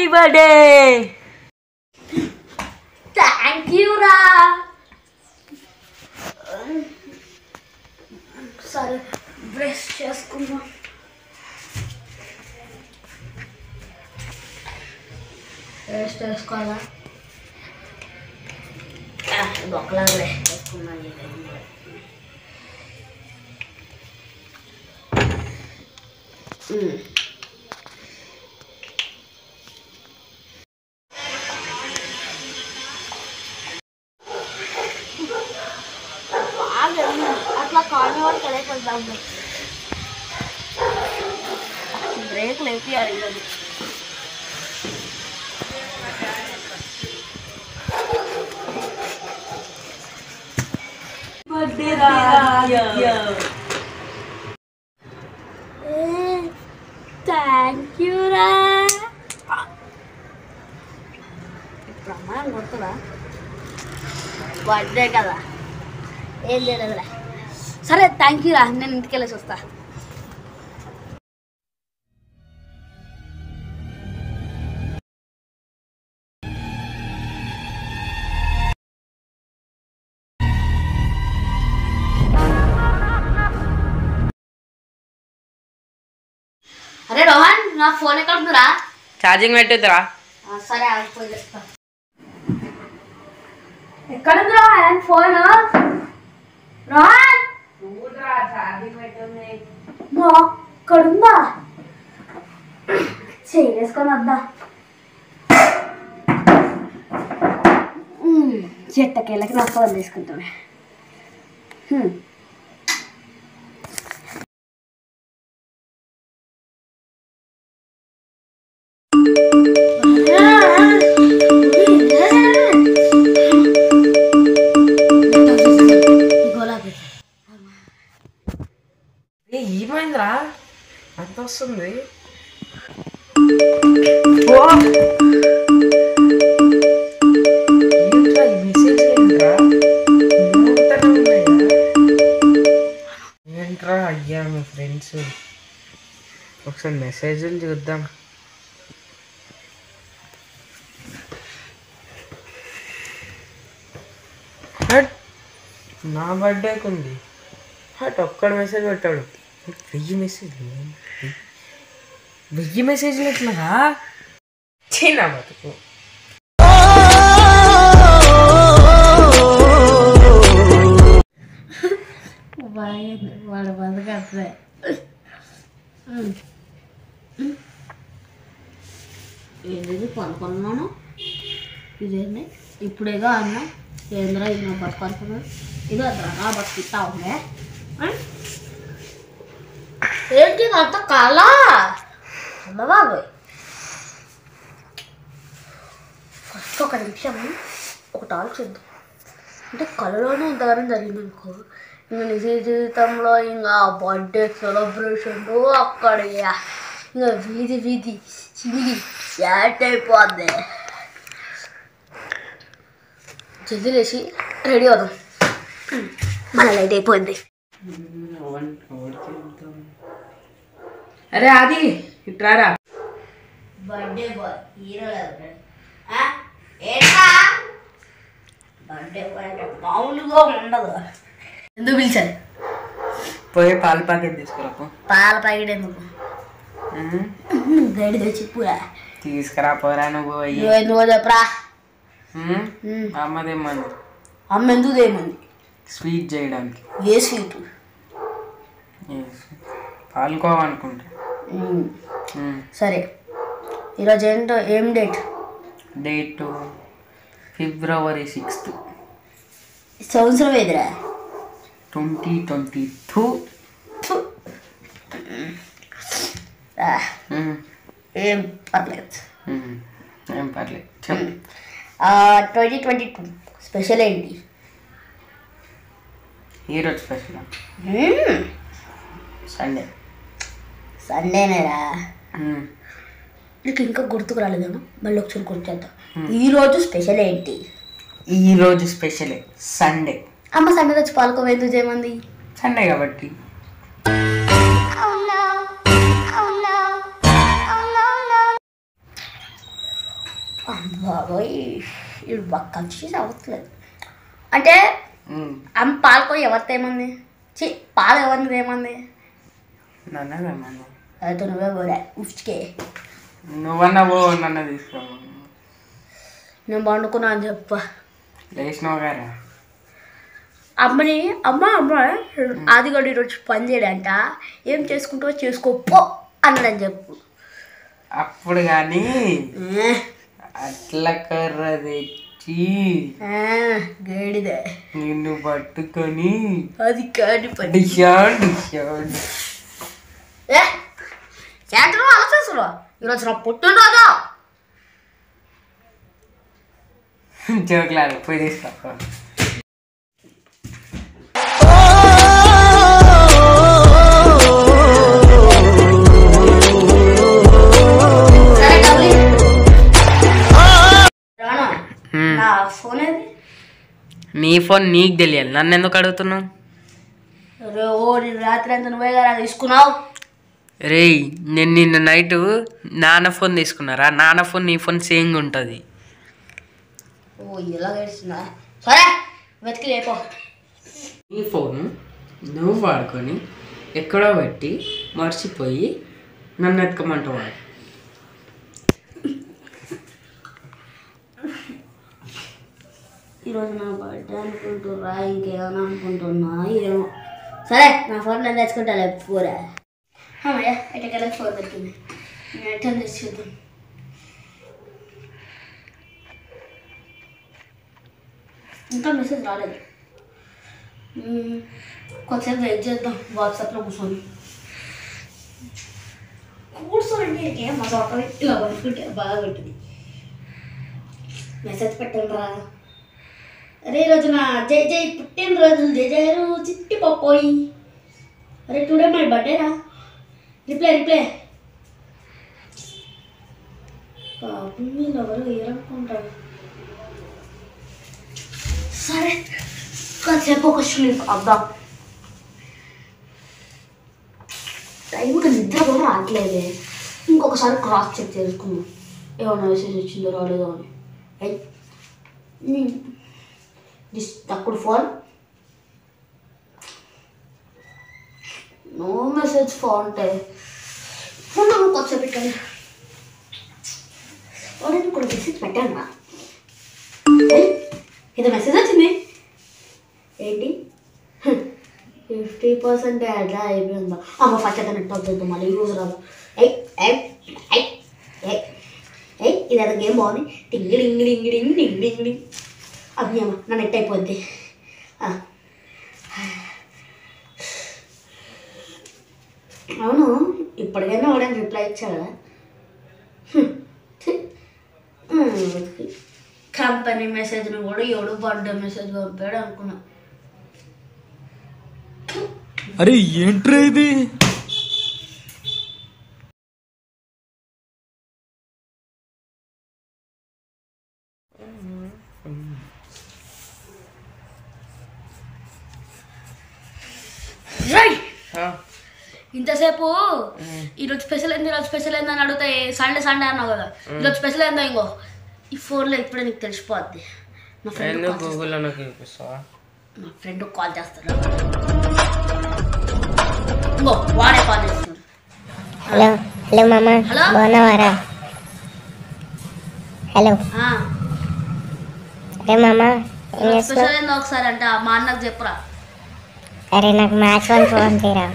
Happy birthday thank you రా సరే brush చేసుకుందాం పేస్ట్ వేసుకోవాలా బొక్కలాగలే వేసుకున్నా అట్లా కాని వాడికి వెళ్ళిపోతాం బ్రేక్ లేపియాలి ఈరోజు బర్త్డే థ్యాంక్ యూ రా ఇప్పుడు అమ్మాయి కొడుతురా బర్త్డే కదా ఏం లేదులే సరే థ్యాంక్ యూ రా నేను ఇంటికి వెళ్ళేసి వస్తా అరే రోహన్ నా ఫోన్ ఎక్కడ ఉందిరా ఛార్జింగ్ పెట్టేద్దురా ఆ, సరే ఆగిపోయి చెప్తా ఎక్కడ ఉంది రోహన్ ఫోన్ రోహన్ మా అక్కడుందా చేయలేసుకొని వద్దా చెట్టకేళ్ళకి నా ఫోన్ తీసుకుంటామే హ్మ్. ఏ ఏమైందిరా అంత వస్తుంది ఏంట్రా ఈ మెసేజ్ ఏంట్రా నూతన ఉన్నాయా? ఏంట్రా అయ్యా మీ ఫ్రెండ్స్ ఒకసారి మెసేజ్లు చూద్దాం హట్ నా బర్త్డేకి ఉంది హట్ ఒక్కడు మెసేజ్ పెట్టాడు వెయ్యి మెసేజ్ వెయ్యి మెసేజ్లు ఎట్లా చిన్న బతుకు వాడు బతకట్లే ఏంటిది కొనుక్కున్నాను ఇదేంటి ఇప్పుడేగా అన్న ఏంద్రా ఇది నా బతుకు అనుకున్నాను ఇదో నా బతుకు ఇస్తా ఉండే ఆ? ఏంటి ఇది అంత కళ అమ్మ బాబోయ్ ఫస్ట్ ఒక నిమిషం ఒకటి ఆలోచిద్దాం అంటే కళలోనే ఇంతగానం జరిగింది అనుకో ఇంకా నిజ జీవితంలో ఇంకా బర్త్డే సెలబ్రేషన్లు అక్కడ ఇక ఇంకా వీధి వీధి చిరిగి యాట్ అయిపోద్ది జల్దీ లేచి రెడీ అవుదాం మన లైట్ అయిపోయింది అరే అది ఇట్రారా బర్త్డే బాయ్ హీరో ఏంటా బర్త్డే బాయ్ అంటే మామూలుగా ఉండదు ఎందుకు పిలిచారు పోయి పాల ప్యాకెట్ తీసుకురాపు పాల ప్యాకెట్ ఎందుకు ఉమ్, గడి తెచ్చి పూరా తీసుకురా పోరా నువ్వు పోయి నువ్వు ఎందుకో చెప్పరా ఉమ్, ఉమ్. అమ్మదేమని అమ్మ ఎందుకు ఏమంది స్వీట్ చేయడానికి ఏ స్వీట్ Yes. పాల్కోవనుకుంటా ఉమ్. సరే ఈరోజు ఏంటో ఏం డేట్ డేట్ ఫిబ్రవరి సిక్స్త్ సంవత్సరం ఎదురా ట్వంటీ ట్వంటీ టూ ఏం పర్లేదు ఏం పర్లేదు చెప్పు ట్వంటీ ట్వంటీ టూ స్పెషల్ ఏంటి ఈరోజు స్పెషల్ మ్మ్. సండే సండేనేరా నీకు ఇంకా గుర్తుకు రాలేదేమో మళ్ళీ ఒకసారి గుర్తు చేద్దాం ఈ రోజు స్పెషల్ ఏంటి ఈరోజు స్పెషలే సండే అమ్మ సండే తెచ్చి పాలకోవ ఎందుకు చేయమంది సండే కాబట్టి బాబోయ్ ఇది బాగా కన్ఫ్యూజ్ అవ్వట్లేదు అంటే అమ్మ పాలకో ఎవరితో ఏమంది చి పాలు ఎవరిది ఏమంది నన్నదేమన్నా అయితే నువ్వే పోరా ఉఫ్కే నువ్వన్నా పో నన్ను తీసుకో నేను పండుకున్నా అని చెప్ప లేచినావు గారా అమ్మని అమ్మ అమ్మ ఆదిగడు ఈరోజు పని చేయడంట ఏం చేసుకుంటావో చేసుకో పో అన్నాడని చెప్పు అప్పుడు కానీ ఏ, అట్ల కర్ర తెచ్చి ఆ, గేడిదే నిన్ను పట్టుకొని అది కాని పని డిషాన్ డిషాన్ ఏ సాయంత్రం ఆలోచిస్తున్నా ఈరోజు నా పుట్టినరోజు జోకులాడు పోయి తీసుకో సరే కబలి రానా నా ఫోన్ ఏది నీ ఫోన్ నీకు తెలియాలి నన్ను ఎందుకు అడుగుతున్నావు రే ఓ నేను రాత్రి అంతా నువ్వే కదా తీసుకున్నావు రేయ్ నేను నిన్న నైట్ నాన్న ఫోన్ తీసుకున్నారా నాన్న ఫోన్ నీ ఫోన్ సేమ్గా ఉంటుంది ఓ ఇలా గడిచిందా సరే వెతికి లేపో నీ ఫోన్ నువ్వు వాడుకొని ఎక్కడో పెట్టి మర్చిపోయి నన్ను ఎత్తుకోమంటావు ఈరోజు నా బర్త్డే అనుకుంటున్నా ఇంకేమైనా అనుకుంటున్నా ఏమో సరే నా ఫోన్ నేను తెచ్చుకుంటా పూరా అమ్మయ్య ఎటకెళ్ళి ఫోన్ దొరికింది నేను ఎట్లా తెచ్చుకుందాం ఇంకా మెసేజ్ రాలేదు మ్మ్. కొంచెంసేపు వెయిట్ చేద్దాం వాట్సాప్లో కూర్చొని కూర్చోండి ఏం మా ఒక ఇలా పడుకుంటే బాగా పెట్టింది మెసేజ్ పెట్టండి రా అరే ఈ రోజు నా జై జై పుట్టినరోజు జై జయరు చిట్టి పప్పోయి అరే టుడే మై బర్త్డే రా రిప్లై రిప్లై పాపం వీళ్ళు ఎవరు ఏరనుకుంటారు సరే కాసేపు ఒక స్లీప్ అబ్బా టైంకి నిద్ర కూడా రావట్లేదే ఇంకొకసారి క్రాస్ చెక్ చేసుకుందాం ఏమైనా మెసేజ్ వచ్చిందో రాలేదో అని అయ్ దిస్ తక్కుడు ఫోన్ నో మెసేజ్ ఫోన్ అంటే ఫోన్ నువ్వు కొత్త పెట్టాను నేను కూడా మెసేజ్ పెట్టాను రా ఇది మెసేజ్ వచ్చింది ఏంటి ఫిఫ్టీ పర్సెంట్ అట్లా అయిపోయిందా అమ్మ ఫస్ట్ అయితే నెట్ ఆఫ్ చేద్దాం మళ్ళీ యూజ్ రాదు ఎయ్ ఎయ్ ఎయ్ ఎయ్ ఎయ్ ఇది అది గేమ్ బాగుంది టింగి డింగి డింగి డింగి డింగి డింగి డింగ్ అవి అమ్మ నా నెట్ అయిపోద్ది ఆ. అవును ఇప్పటికైనా వాడని రిప్లై ఇచ్చాడా హ్మ్. ఛీ. హ్మ్. కంపెనీ మెసేజ్ని కూడా ఎవడు బర్త్డే మెసేజ్ పంపాడు అనుకున్నా అరే ఏంట్రా ఇది రేయ్! ఇంతసేపు ఈరోజు స్పెషల్ ఏంది ఈరోజు స్పెషల్ ఏంది అని అడిగితే సండే సండే అన్నావు కదా ఈరోజు స్పెషల్ ఏందో ఇంకో ఈ ఫోన్లో ఇప్పుడే నీకు తెలిసిపోద్ది నా ఫ్రెండ్ ఎందుకు గూగుల్లో నాకు చూపిస్తావా మా ఫ్రెండ్ కాల్ చేస్తాడు ఇంకో వాడే కాల్ చేస్తున్నాడు హలో హలో మామ హలో? బాగున్నావారా హలో ఆ, అరే మామ ఏం చేస్తున్నావు స్పెషల్ ఏందో ఒకసారి అంటే మా అన్నకు చెప్పురా అరే నాకు మ్యాచ్ వన్ ఫోన్ తీరా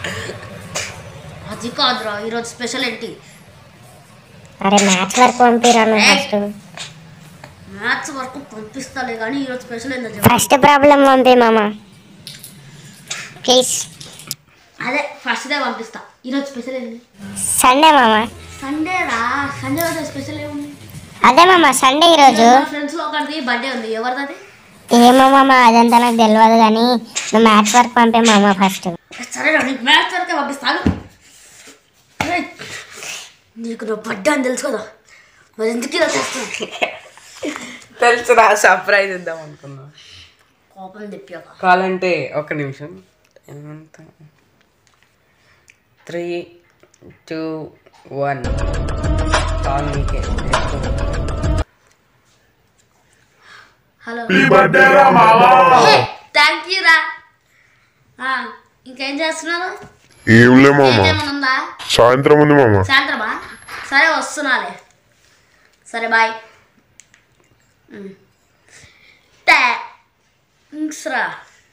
అది కాదురా ఈరోజు స్పెషల్ ఏంటి అరే మ్యాచ్ వరకు పంపిరా నువ్వు ఫస్ట్ మ్యాథ్స్ వరకు పంపిస్తాలే కానీ ఈరోజు స్పెషల్ ఏందో చెప్పు ఫస్ట్ ప్రాబ్లం పంపి మామ ప్లీజ్ అదే ఫస్ట్ డే పంపిస్తా ఈరోజు స్పెషల్ ఏంది సండే మామ సండే రా సండే రోజు స్పెషల్ ఏముంది అదే మామ సండే ఈరోజు మా ఫ్రెండ్స్ లో ఒకరిది బర్త్డే ఉంది ఎవరిది ఏమో మామ అదంతా నాకు తెలియదు కానీ నువ్వు మ్యాచ్ వరకు పంపే మామ ఫస్ట్ సరే నీకు మ్యాథ్స్ వరకే పంపిస్తాను ఏయ్, నీకు నా బర్త్డే అని తెలుసు కదా మరి ఎందుకు ఇలా చేస్తాను తెలుసురా సర్ప్రైజ్ ఇద్దాం అనుకున్నా కోపం తెప్పాక కావాలంటే ఒక నిమిషం ఎంత త్రీ టూ వన్ కాల్ నీకే హలో థ్యాంక్ యూ రా ఆ, ఇంకేం చేస్తున్నారు ఏంలే మామ ఏమైనా ఉందా సాయంత్రం ఉంది మామ సాయంత్రమా సరే వస్తున్నాలే సరే బాయ్ థ్యాంక్స్ రా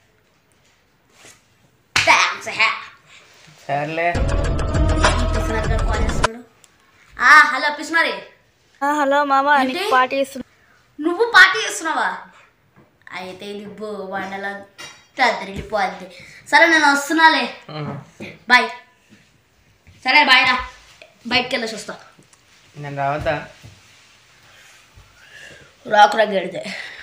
థ్యాంక్స్ హ్యా సర్లే పిసినారి గారు కాల్ చేస్తున్నాడు ఆ, హలో పిసినారి హలో మామ ఏంటి? నీకు పార్టీ ఇస్తున్నా నువ్వు పార్టీ చేస్తున్నావా అయితే ఇది బో వండలా తద్దరిల్లిపోద్ది సరే నేను వస్తున్నాలే బాయ్ సరే బాయ్ రా బయటికి వెళ్ళేసి వస్తా నేను రావద్దా రాకురా గడితే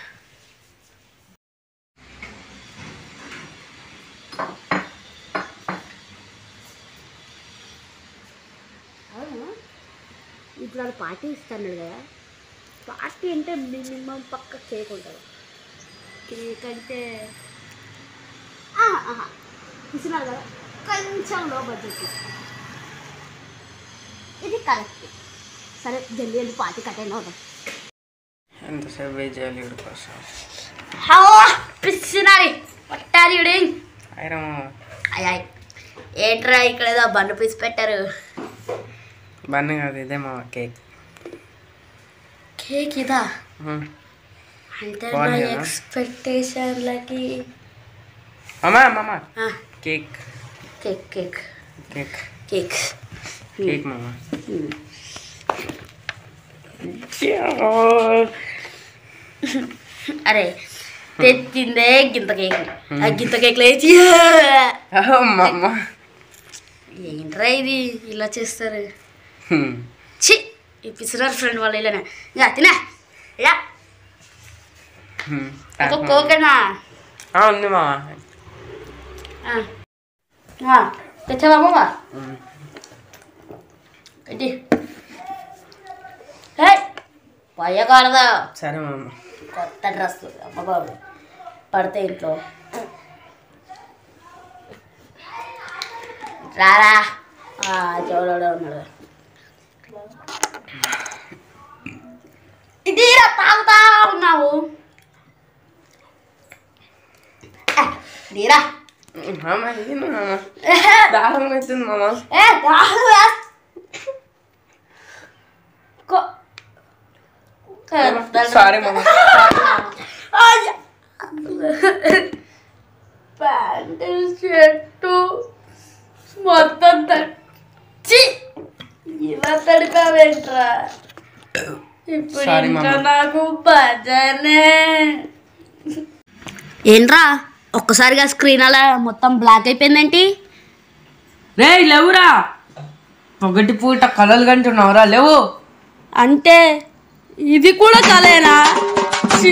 ఇప్పుడు వాళ్ళు పార్టీ ఇస్తాను కదా పార్టీ అంటే మినిమం పక్క కేక్ ఉంటుంది కేక్ అంటే ఇస్తున్నారు కదా కొంచెం లో బడ్జెట్ ఇది కరెక్ట్ సరే జల్దీ వెళ్ళి పార్టీ కట్టైనా అవుతాం ఎంతసేపు వెయిట్ చేయాలి వీడి కోసం పిచ్చినారి పట్టారి అయినా మామ అయ్యాయ్ ఏంట్రా ఇక్కడ ఏదో బండు పీసి పెట్టారు బన్నీ కాదు ఇదే మామ కేక్ కేక్ ఇదా ఉమ్. అంటే నా బాగుంది కదా? ఎక్స్పెక్టేషన్లకి మామ మామ cake cake cake cake cake cake మామ అరే తెచ్చిందే గింత కేక్ ఆ గింత కేక్ లేచి మామ ఏంట్రా ఇది ఇలా చేస్తారు చి ఈ పిసినారు ఫ్రెండ్ వాళ్ళు ఇలానే ఇంకా తినా యా ఒక కోకేనా ఉంది మామ తెచ్చావా మామ పెట్టి హే పోయకూడదు సరే మామ కొత్త డ్రెస్ అమ్మ బాబు పడితే ఇంట్లో రారా చూడడం ఉన్నాడు ఇది తాగుతా ఉన్నావు ఏ, దీరా మామ ఏంది మామ దాహం అవుతుంది మామ ఏ దాహం వేస్- కో- సారీ మామ ప్యాంటు షర్టు మొత్తం తచ్చి ఇలా తడిపావేంట్రా ఇప్పుడు Sorry, ఇంకా mama. నాకు భజనే ఏంట్రా ఒక్కసారిగా స్క్రీన్ అలా మొత్తం బ్లాక్ అయిపోయిందేంటి రే లేవురా పొగటి పూట కలలు కంటున్నావురా లేవు అంటే ఇది కూడా కలేనా ఛీ.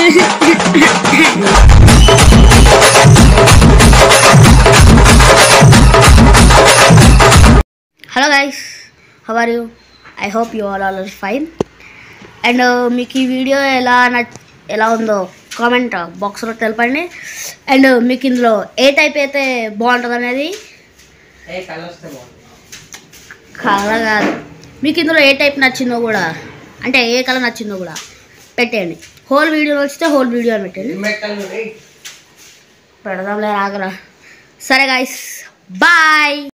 Hello guys how are you I hope you all all are fine and మీకు ఈ వీడియో ఎలా నచ్ ఎలా ఉందో కామెంట్ బాక్స్లో తెలపండి అండ్ మీకు ఇందులో ఏ టైప్ అయితే బాగుంటుంది అనేది ఏ కలర్ వస్తే బాగుంది కలర్ కాదు మీకు ఇందులో ఏ టైప్ నచ్చిందో కూడా అంటే ఏ కలర్ నచ్చిందో కూడా పెట్టేయండి హోల్ వీడియో నచ్చితే హోల్ వీడియో అని పెట్టండి మెట్టలు రే పెడదాంలే ఆగరా సరే గాయస్ బాయ్